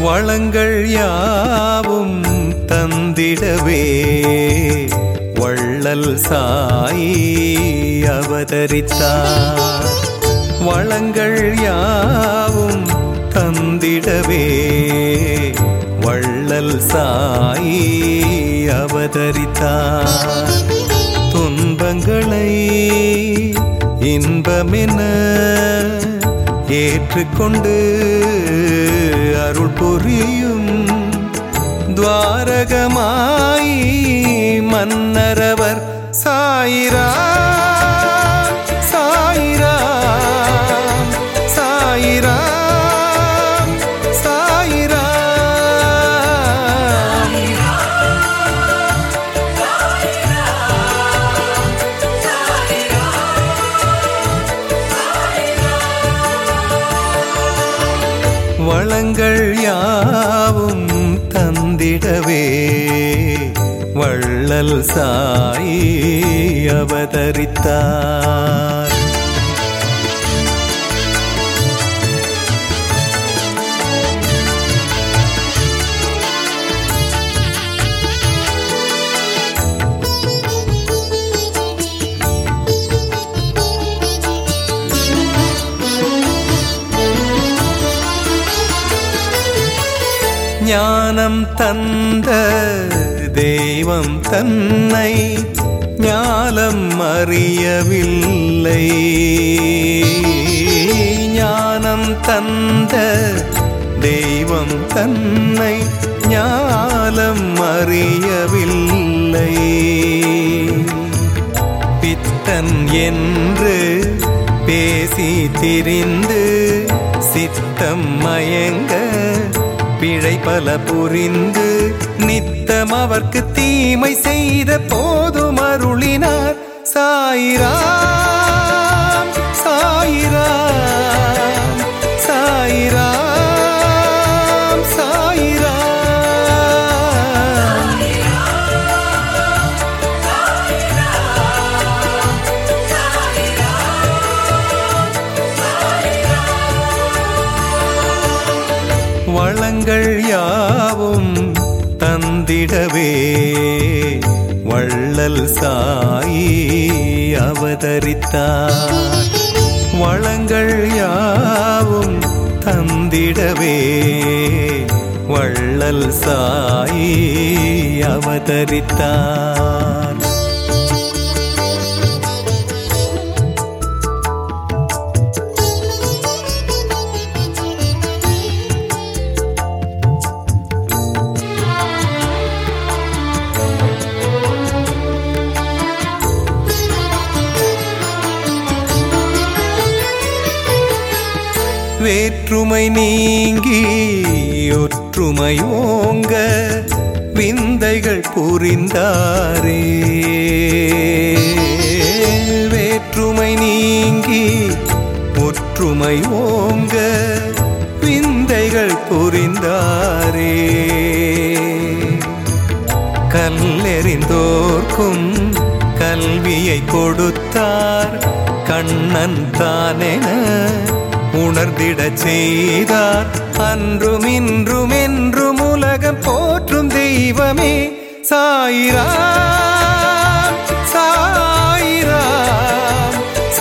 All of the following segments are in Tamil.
வளங்கள் யாவும் தந்திடவே வள்ளல் சாயி அவதரித்தார் வளங்கள் யாவும் தந்திடவே வள்ளல் சாயி அவதரித்தார் துன்பங்களை இன்பமென ஏற்றுக்கொண்டு அருள் புரியும் துவாரகமாய் மன்னரவர் சாயிரா சாயிரா சாயிரா சாயிரா வளங்கள் யாவும் தந்திடவே வள்ளல் சாயி அவதரித்தார் ஞானம் தந்த தெய்வம் தன்னை ஞானம் அறியவில்லை ஞானம் தந்த தெய்வம் தன்னை ஞானம் அறியவில்லை பித்தன் என்று பேசி திரிந்து சித்தம் மயங்க பிழை பல புரிந்து நித்தம் அவர்க்கு தீமை செய்த போதும் அருளினார் சாயிராம் சாயிராம் சாயிராம் சாயிராம் வளங்கள் யாவும் தந்திடவே வள்ளல் சாயி அவதரித்தார் வளங்கள் யாவும் தந்திடவே வள்ளல் சாயி அவதரித்தார் வேற்றுமை நீங்கி ஒற்றுமை ஓங்க விந்தைகள் புரிந்தாரே வேற்றுமை நீங்கி ஒற்றுமை ஓங்க விந்தைகள் புரிந்தாரே கல்லெறிந்தோர்க்கும் கல்வியை கொடுத்தார் கண்ணன் தானென உணர்ந்திடச் செய்தார் அன்றும் இன்றும் என்றும் உலகம் போற்றும் தெய்வமே சாயிராம் சாயிராம்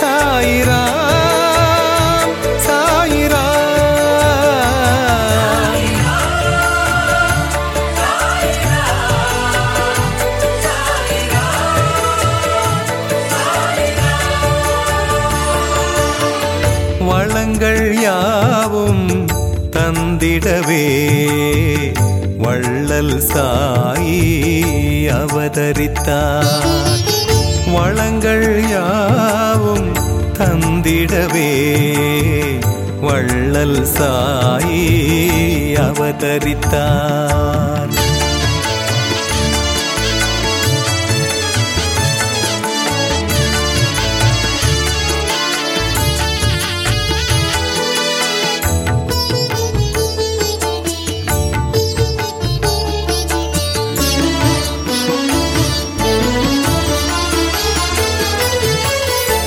சாயிராம் சாயிராம் வளங்கள் யாவும் தந்திடவே வள்ளல் சாயி அவதரித்தார் வளங்கள் யாவும் தந்திடவே வள்ளல் சாயி அவதரித்தார்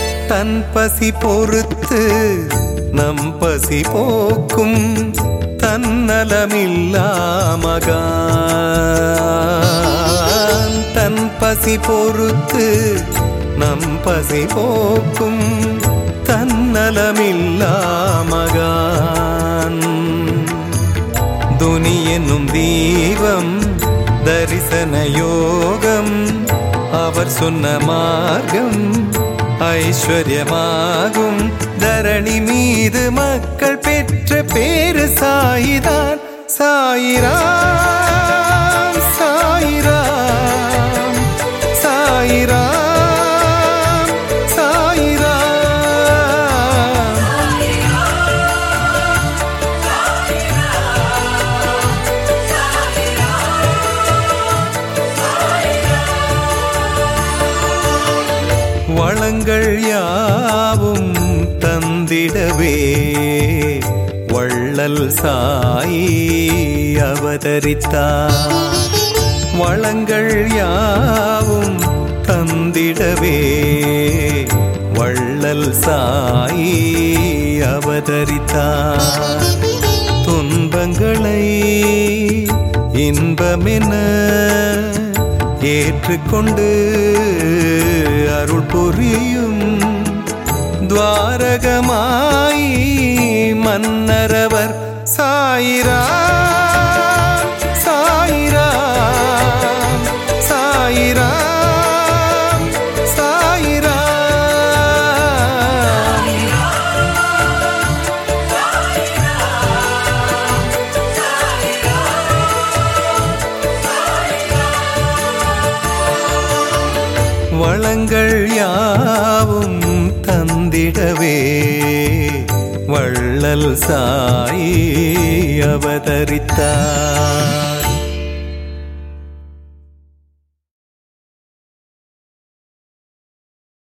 தன் பசி பொறுத்து நம் பசி போக்கும் தன்னலமில்லாமகான் தன் பசி பொறுத்து நம் பசி போக்கும் தன்னலமில்லாமகான் துனி என்னும் தீபம் தரிசன யோகம் அவர் சொன்ன மார்க்கம் ஐஸ்வர்யமாகும் தரணி மீது மக்கள் பெற்ற பேரு சாயிதான் சாயிராம் சாயிராம் சாயிராம் சாயிராம் வளங்கள் யாவும் தந்திடவே வள்ளல் சாயி அவதரித்தார் வளங்கள் யாவும் தந்திடவே வள்ளல் சாயி அவதரித்தார் துன்பங்களை இன்பமென ஏற்றுக்கொண்டு அருள் புரியும் துவாரகமாய் மன்னரவர் சாயிராம் சாயிராம் சாயிராம் சாயிராம் வளங்கள் யாவும் தந்திடவே வள்ளல் சாயி அவதரித்தார்